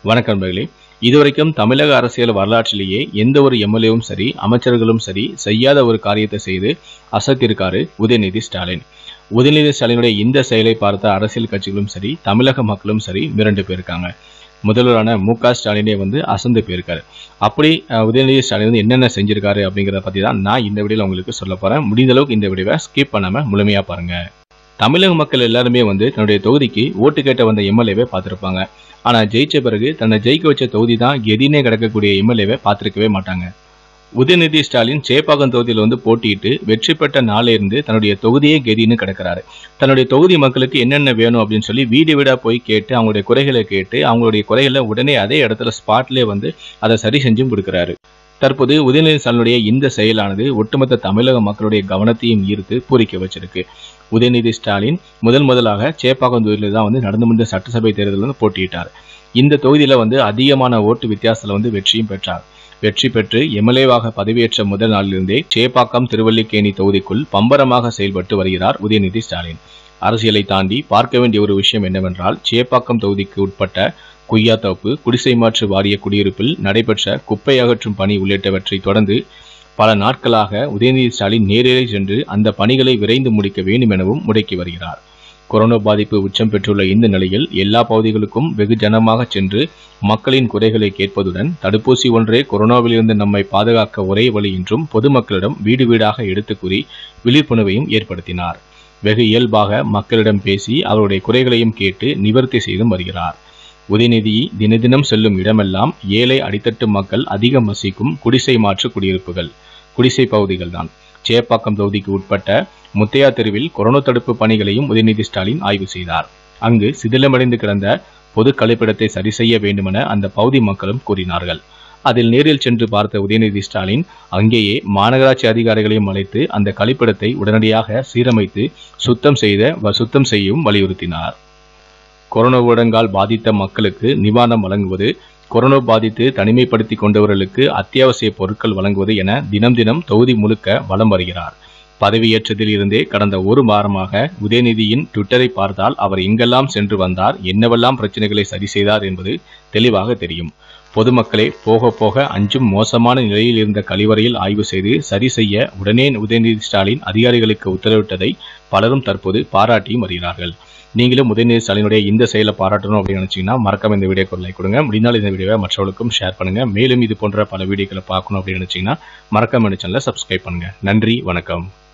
வணக்கம் நண்பர்களே இதுவரைக்கும் தமிழக அரசியல் வரலாற்றிலேயே எந்த ஒரு எம்எல்ஏவும் சரி அமைச்சர்களும் சரி செய்யாத ஒரு காரியத்தை செய்து அசத்திருக்காரு உதயநிதி ஸ்டாலின் உதயநிதி ஸ்டாலினுடைய இந்த செயலை பார்த்த அரசியல் கட்சிகளும் சரி தமிழக மக்களும் சரி மிரண்டு போயிருக்காங்க முதல்வரான மு க ஸ்டாலினே வந்து அசந்து போயிருக்காரு அப்படி அஹ், உதயநிதி ஸ்டாலின் வந்து என்னென்ன செஞ்சிருக்காரு அப்படிங்கிறத பற்றி தான் நான் இந்த வீடியோவில் உங்களுக்கு சொல்ல போகிறேன் முடிந்த அளவுக்கு இந்த வீடியோவை ஸ்கிப் பண்ணாமல் முழுமையாக பாருங்க தமிழக மக்கள் எல்லாருமே வந்து தன்னுடைய தொகுதிக்கு ஓட்டு கேட்ட வந்த எம்எல்ஏவை பார்த்துருப்பாங்க ஆனால் ஜெயிச்ச பிறகு தன்னை ஜெயிக்க வச்ச தொகுதி தான் எதினே கிடக்கக்கூடிய எம்எல்ஏவை பார்த்துருக்கவே மாட்டாங்க உதயநிதி ஸ்டாலின் சேப்பாக்கம் தொகுதியில் வந்து போட்டியிட்டு வெற்றி பெற்ற நாளில் இருந்து தன்னுடைய தொகுதியே கெதின்னு கிடக்கிறாரு தன்னுடைய தொகுதி மக்களுக்கு என்னென்ன வேணும் அப்படின்னு சொல்லி வீடு வீடாக போய் கேட்டு அவங்களுடைய குறைகளை கேட்டு அவங்களுடைய குறைகளை உடனே அதே இடத்துல ஸ்பாட்லேயே வந்து அதை சரி செஞ்சும் கொடுக்குறாரு தற்போது உதயநிதி ஸ்டாலினுடைய இந்த செயலானது ஒட்டுமொத்த தமிழக மக்களுடைய கவனத்தையும் ஈர்த்து பூரிக்க வச்சிருக்கு உதயநிதி ஸ்டாலின் முதல் முதலாக சேப்பாக்கம் தொகுதியில் தான் வந்து நடந்து முடிந்த சட்டசபை தேர்தலில் வந்து போட்டியிட்டார் இந்த தொகுதியில் வந்து அதிகமான ஓட்டு வித்தியாசத்தில் வந்து வெற்றியும் பெற்றார் வெற்றி பெற்று எம்எல்ஏவாக பதவியேற்ற முதல் நாளிலிருந்தே சேப்பாக்கம் திருவல்லிக்கேணி தொகுதிக்குள் பம்பரமாக செயல்பட்டு வருகிறார் உதயநிதி ஸ்டாலின் அரசியலை தாண்டி பார்க்க வேண்டிய ஒரு விஷயம் என்னவென்றால் சேப்பாக்கம் தொகுதிக்கு உட்பட்ட குய்யாத்தோப்பு குடிசை மாற்று வாரிய குடியிருப்பில் நடைபெற்ற குப்பை அகற்றும் பணி உள்ளிட்டவற்றை தொடர்ந்து பல நாட்களாக உதயநிதி ஸ்டாலின் நேரிலே சென்று அந்த பணிகளை விரைந்து முடிக்க வேண்டும் எனவும் முடக்கி வருகிறார் கொரோனா பாதிப்பு உச்சம் பெற்றுள்ள இந்த நிலையில் எல்லா பகுதிகளுக்கும் வெகுஜனமாக சென்று மக்களின் குறைகளை கேட்பதுடன் தடுப்பூசி ஒன்றே கொரோனாவிலிருந்து நம்மை பாதுகாக்க ஒரே வழி என்றும் பொதுமக்களிடம் வீடு வீடாக எடுத்துக் கூறி விழிப்புணர்வையும் ஏற்படுத்தினார் வெகு இயல்பாக மக்களிடம் பேசி அவருடைய குறைகளையும் கேட்டு நிவர்த்தி செய்தும் வருகிறார் உதயநிதி தினதினம் செல்லும் இடமெல்லாம் ஏழை அடித்தட்டு மக்கள் அதிகம் வசிக்கும் குடிசை மாற்று குடியிருப்புகள் குடிசை பகுதிகள் தான் சேப்பாக்கம் தொகுதிக்கு உட்பட்ட முத்தையா தெருவில் கொரோனா தடுப்பு பணிகளையும் உதயநிதி ஸ்டாலின் ஆய்வு செய்தார் அங்கு சிதிலமடைந்து கிடந்த பொது கழிப்பிடத்தை சரி செய்ய வேண்டுமென அந்த பகுதி மக்களும் கூறினார்கள் அதில் நேரில் சென்று பார்த்த உதயநிதி ஸ்டாலின் அங்கேயே மாநகராட்சி அதிகாரிகளையும் அழைத்து அந்த கழிப்பிடத்தை உடனடியாக சீரமைத்து சுத்தம் செய்த வ- சுத்தம் செய்யவும் வலியுறுத்தினார் கொரோனா ஊடங்கால் பாதித்த மக்களுக்கு நிவாரணம் வழங்குவது கொரோனா பாதித்து தனிமைப்படுத்தி கொண்டவர்களுக்கு அத்தியாவசிய பொருட்கள் வழங்குவது என தினம் தினம் தொகுதி முழுக்க வலம் வருகிறார் பதவியேற்றதில் இருந்தே கடந்த ஒரு வாரமாக உதயநிதியின் ட்விட்டரை பார்த்தால் அவர் எங்கெல்லாம் சென்று வந்தார் என்னவெல்லாம் பிரச்சனைகளை சரி செய்தார் என்பது தெளிவாக தெரியும் பொதுமக்களே போக போக அஞ்சும் மோசமான நிலையில் இருந்த கழிவறையில் ஆய்வு செய்து சரி செய்ய உடனே உதயநிதி ஸ்டாலின் அதிகாரிகளுக்கு உத்தரவிட்டதை பலரும் தற்போது பாராட்டியும் வருகிறார்கள் நீங்களும் உதயநிதி ஸ்டாலினுடைய இந்த செயலை பாராட்டணும் அப்படின்னு நினைச்சீங்கன்னா மறக்காம இந்த வீடியோக்கு லைக் கொடுங்க முடிந்தால் இந்த வீடியோவை மற்றவர்களுக்கும் ஷேர் பண்ணுங்க மேலும் இது போன்ற பல வீடியோக்களை பார்க்கணும் அப்படின்னு நினைச்சீங்கன்னா மறக்காம இந்த சேனலை சப்ஸ்கிரைப் பண்ணுங்க நன்றி வணக்கம்